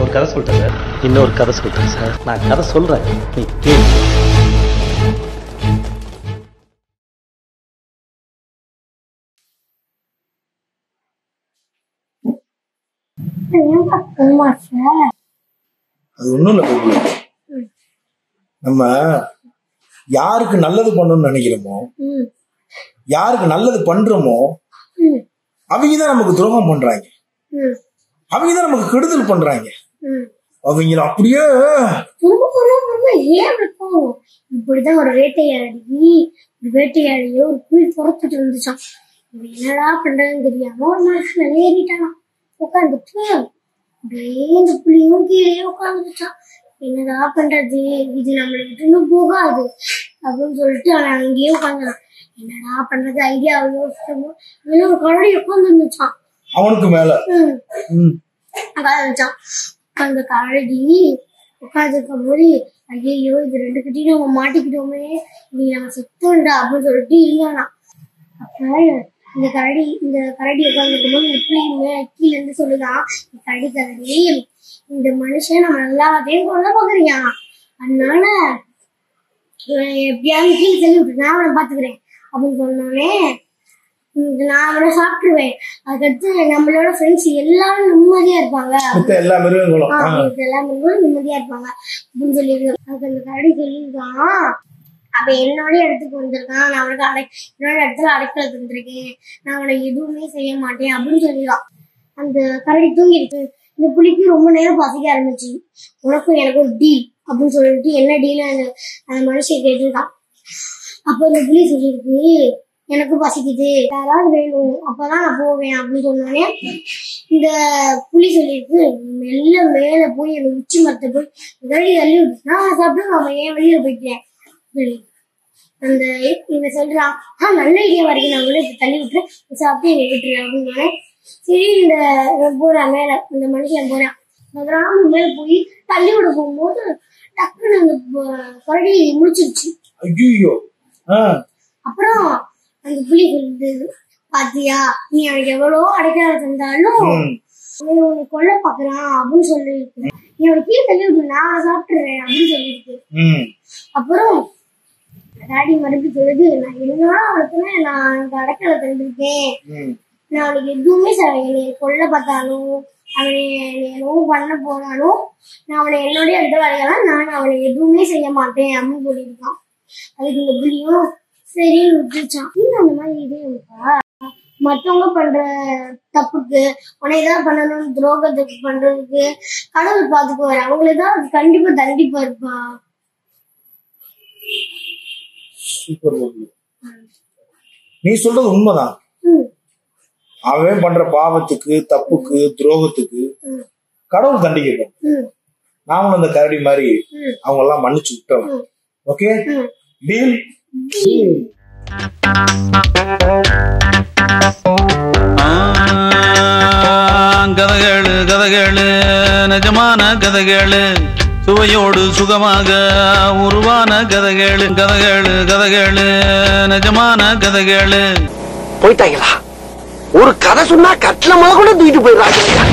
ஒரு கதை சொல்லிட்டேன் சார் இன்னொரு கதை சொல்லிட்டேன் சார் நான் கதை சொல்றேன் நீ கேளு ஏன்பா சும்மா சார் அது ஒண்ணும் இல்லை கோகுல நம்ம யாருக்கு நல்லது பண்ணணும்னு நினைக்கிறோமோ ம் யாருக்கு நல்லது பண்றோமோ ம் அவங்க தான் நமக்கு துரோகம் பண்றாங்க ம் அவங்க தான் நமக்கு கெடுதல் பண்றாங்க ம் அவங்கள அப்படியே ரொம்ப ரொம்ப ரொம்ப ஏன் இருக்கும் இப்படிதான் ஒரு வேட்டையாடி ஒரு வேட்டையாடியோ ஒரு புல் புறத்துட்டு இருந்துச்சான் இவன் என்னடா பண்றதுன்னு தெரியாம ஒரு மனுஷன் மேலே ஏறிட்டானாம் உட்காந்துட்டு அப்படியே இந்த புளியும் கீழே உட்காந்துச்சான் என்னடா பண்றது இது நம்மளை விட்டு போகாது அப்படின்னு சொல்லிட்டு அவன் அங்கேயே உட்காந்தான் என்னடா பண்றது ஐடியா யோசிச்சோம் இவன் ஒரு கரடி உட்காந்து இருந்துச்சான் அவனுக்கு மேல ம் ம், உட்காந்துச்சான் அந்த கரடி உட்காந்துருக்கும் போது ஐயோ இது ரெண்டு கிட்டையும் நம்ம மாட்டிக்கிட்டோமே நீ நம்ம செத்தோண்டா அப்படின்னு சொல்லிட்டு இருந்தானா அப்ப இந்த கரடி இந்த கரடி உட்காந்துருக்கும் போது இந்த பிள்ளைங்க கீழே இருந்து சொல்லுதான் இந்த கரடி கரடி இந்த மனுஷன் நம்ம எல்லாத்தையும் கொல்ல பாக்குறியா அதனால இவன் எப்படியாவது கீழே தள்ளி விட்டு நான் அவனை பாத்துக்கிறேன் அப்படின்னு சொன்னோடனே உம் நான் அவனை சாப்பிட்டுருவேன் அதுக்கடுத்து நம்மளோட ஃப்ரெண்ட்ஸ் எல்லாரும் நிம்மதியா இருப்பாங்க மித்த எல்லா மிருகங்களும் ஆ, ஆ, அவங்களுக்கு எல்லாம் மிருகங்களும் நிம்மதியா இருப்பாங்க அப்படின்னு சொல்லியிருக்காங்க அதுக்கு அந்த கரடி சொல்லியிருக்கான் அவன் என்னோட இடத்துக்கு வந்திருக்கான் நான் அவனுக்கு அடை என்னோட இடத்துல அடைக்கல தந்திருக்கேன் நான் அவனை எதுவுமே செய்ய மாட்டேன் அப்படின்னு சொல்லிடுறான் அந்த கரடி தூங்கிருக்கு இந்த புலிக்கு ரொம்ப நேரம் பசிக்க ஆரம்பிச்சு உனக்கும் எனக்கு ஒரு டீல் அப்படின்னு சொல்லிட்டு என்ன டீல் அந்த அந்த மனுஷன் கேட்டிருக்கான் அப்போ இந்த புலி சொல்லியிருக்கு எனக்கு பசிக்குது யாராவது வேணும் அப்பதான் நான் போவேன் அப்படின்னு சொன்னோடனே இந்த புலி சொல்லியிருக்கு மெல்ல மேல போய் அந்த உச்சி மரத்தை போய் கரடி தள்ளி விட்டு நான் சாப்பிட்டு அவன் ஏன் வெளியில போயிட்டேன் சொல்லி அந்த இவன் சொல்றான் ஆ நல்ல ஐடியா வரைக்கும் நான் உள்ள இப்ப தள்ளி விட்டுறேன் நீ சாப்பிட்டு என்னை விட்டுரு அப்படின்னு சரி இந்த இவன் போறான் மேல இந்த மனுஷன் போறான் அந்த கிராமம் மேல போய் தள்ளி விட போகும்போது டக்குன்னு அந்த ப- கரடி முடிச்சிருச்சு ஐயோ ஆ, அப்புறம் அந்த புலி சொல்லுது பாத்தியா நீ எனக்கு எவ்வளவோ அடைக்கல தந்தாலும் ம், அவன் உன்னை கொல்ல பாக்குறான் அப்படின்னு சொல்லியிருக்கு நீ அவனை கீழே தள்ளி விட்டு நான் அவனை சாப்பிட்டுறேன் அப்படின்னு சொல்லியிருக்கு ம், அப்புறம் டாடி மறுபடியும் சொல்லுது நான் என்னடா அவனுக்கு நான் அவனுக்கு அடைக்கல தந்திருக்கேன் ம். நான் அவனுக்கு எதுவுமே செய்ய என்னை கொல்ல பார்த்தாலும் அவனை என்னை என்னவோ பண்ண போனாலும் நான் அவனை என்னோட இடத்துல அடைக்கலாம் நான் அவனை எதுவுமே செய்ய மாட்டேன் அப்படின்னு சொல்லியிருக்கான் அதுக்கு இந்த புலியும் சரின்னு விட்டுச்சான் இன்னும் அந்த மாதிரி இதே இருக்கா மத்தவங்க பண்ற தப்புக்கு உன்னை ஏதாவது பண்ணணும் துரோகத்துக்கு பண்றதுக்கு கடவுள் பாத்துக்குவாரு அவங்கள தான் அது கண்டிப்பா தண்டிப்பா இருப்பா சூப்பர் கோகுல். நீ சொல்றது உண்மைதான் ம் அவன் பண்ற பாவத்துக்கு தப்புக்கு துரோகத்துக்கு ம் கடவுள் தண்டிக்கட்டும் ம் நாமளும் அந்த கரடி மாதிரி ம். அவங்க எல்லாம் மன்னிச்சு விட்டோம் ம். ஓகே ம் டீல் கதகளு கதகளு நிஜமான கதகளு சுவையோடு சுகமாக உருவான கதகளு கதகளு கதகளு நிஜமான கதகளு போயிட்டாங்களா ஒரு கதை சொன்னா கட்டில முத கூட தூக்கிட்டு போயிடுறாங்க